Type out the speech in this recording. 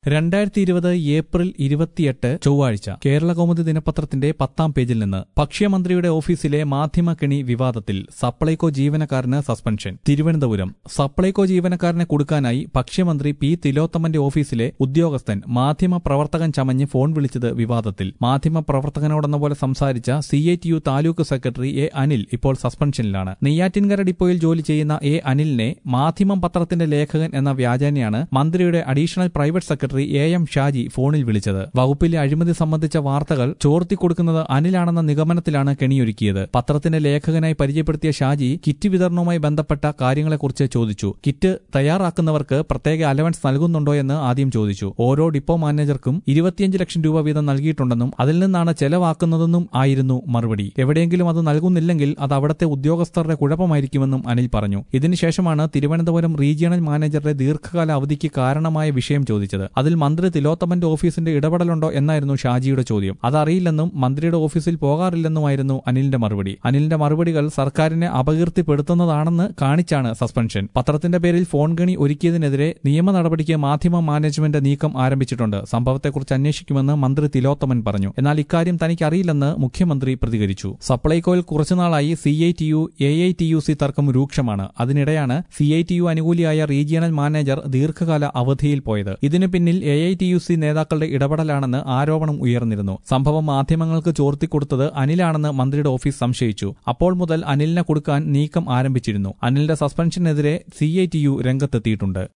രണ്ടായിരത്തി ഇരുപത് ഏപ്രിൽ ഇരുപത്തിയെട്ട് ചൊവ്വാഴ്ച കേരള കൗമുദി ദിനപത്രത്തിന്റെ പത്താം പേജിൽ നിന്ന് ഭക്ഷ്യമന്ത്രിയുടെ ഓഫീസിലെ മാധ്യമക്കെണി വിവാദത്തിൽ സപ്ലൈകോ ജീവനക്കാരന് സസ്പെൻഷൻ തിരുവനന്തപുരം സപ്ലൈകോ ജീവനക്കാരനെ കൊടുക്കാനായി ഭക്ഷ്യമന്ത്രി പി തിലോത്തമന്റെ ഓഫീസിലെ ഉദ്യോഗസ്ഥൻ മാധ്യമ പ്രവർത്തകൻ ചമഞ്ഞ് ഫോൺ വിളിച്ചത് വിവാദത്തിൽ മാധ്യമ പ്രവർത്തകനോടെന്ന പോലെ സംസാരിച്ച C I T U taluk secretary A Anil ഇപ്പോൾ സസ്പെൻഷനിലാണ് നെയ്യാറ്റിൻകര ഡിപ്പോയിൽ ജോലി ചെയ്യുന്ന എ അനിലിനെ മാധ്യമം പത്രത്തിന്റെ ലേഖകൻ എന്ന വ്യാജേനയാണ് മന്ത്രിയുടെ additional private secretary A M Shaji ഫോണിൽ വിളിച്ചത് വകുപ്പിലെ അഴിമതി സംബന്ധിച്ച വാർത്തകൾ ചോർത്തിക്കൊടുക്കുന്നത് അനിലാണെന്ന നിഗമനത്തിലാണ് കെണിയൊരുക്കിയത് പത്രത്തിന്റെ ലേഖകനായി പരിചയപ്പെടുത്തിയ ഷാജി കിറ്റ് വിതരണവുമായി ബന്ധപ്പെട്ട കാര്യങ്ങളെക്കുറിച്ച് ചോദിച്ചു കിറ്റ് തയ്യാറാക്കുന്നവർക്ക് പ്രത്യേക അലവൻസ് നൽകുന്നുണ്ടോ എന്ന് ആദ്യം ചോദിച്ചു ഓരോ ഡിപ്പോ മാനേജർക്കും ഇരുപത്തിയഞ്ച് ലക്ഷം രൂപ വീതം നൽകിയിട്ടുണ്ടെന്നും അതിൽ നിന്നാണ് ചെലവാക്കുന്നതെന്നും ആയിരുന്നു മറുപടി എവിടെയെങ്കിലും അത് നൽകുന്നില്ലെങ്കിൽ അത് അവിടുത്തെ ഉദ്യോഗസ്ഥരുടെ കുഴപ്പമായിരിക്കുമെന്നും അനിൽ പറഞ്ഞു ഇതിനുശേഷമാണ് തിരുവനന്തപുരം റീജിയണൽ മാനേജറുടെ ദീർഘകാല അവധിക്ക് കാരണമായ വിഷയം ചോദിച്ചത് അതിൽ മന്ത്രി തിലോത്തമന്റെ ഓഫീസിന്റെ ഇടപെടലുണ്ടോ എന്നായിരുന്നു ഷാജിയുടെ ചോദ്യം അതറിയില്ലെന്നും മന്ത്രിയുടെ ഓഫീസിൽ പോകാറില്ലെന്നുമായിരുന്നു അനിലിന്റെ മറുപടി അനിലിന്റെ മറുപടികൾ സർക്കാരിനെ അപകീർത്തിപ്പെടുത്തുന്നതാണെന്ന് കാണിച്ചാണ് സസ്പെൻഷൻ പത്രത്തിന്റെ പേരിൽ ഫോൺ ഗണി ഒരുക്കിയതിനെതിരെ നിയമ നടപടിക്ക് മാധ്യമ മാനേജ്മെന്റ് നീക്കം ആരംഭിച്ചിട്ടുണ്ട് സംഭവത്തെക്കുറിച്ച് അന്വേഷിക്കുമെന്ന് മന്ത്രി തിലോത്തമൻ പറഞ്ഞു എന്നാൽ ഇക്കാര്യം തനിക്കറിയില്ലെന്ന് മുഖ്യമന്ത്രി പ്രതികരിച്ചു സപ്ലൈകോയിൽ കുറച്ചുനാളായി C I T U A I T U C തർക്കം രൂക്ഷമാണ് അതിനിടെയാണ് സി ഐ ടി യു അനുകൂലിയായ റീജിയണൽ മാനേജർ ദീർഘകാല അവധിയിൽ പോയത് ഇതിനു പിന്നിൽ A I T U C നേതാക്കളുടെ ഇടപെടലാണെന്ന് ആരോപണം ഉയർന്നിരുന്നു സംഭവം മാധ്യമങ്ങൾക്ക് ചോർത്തിക്കൊടുത്തത് അനിലാണെന്ന് മന്ത്രിയുടെ ഓഫീസ് സംശയിച്ചു അപ്പോൾ മുതൽ അനിലിനെ കൊടുക്കാൻ നീക്കം ആരംഭിച്ചിരുന്നു അനിലിന്റെ സസ്പെൻഷനെതിരെ സി ഐ ടി യു രംഗത്തെത്തിയിട്ടുണ്ട്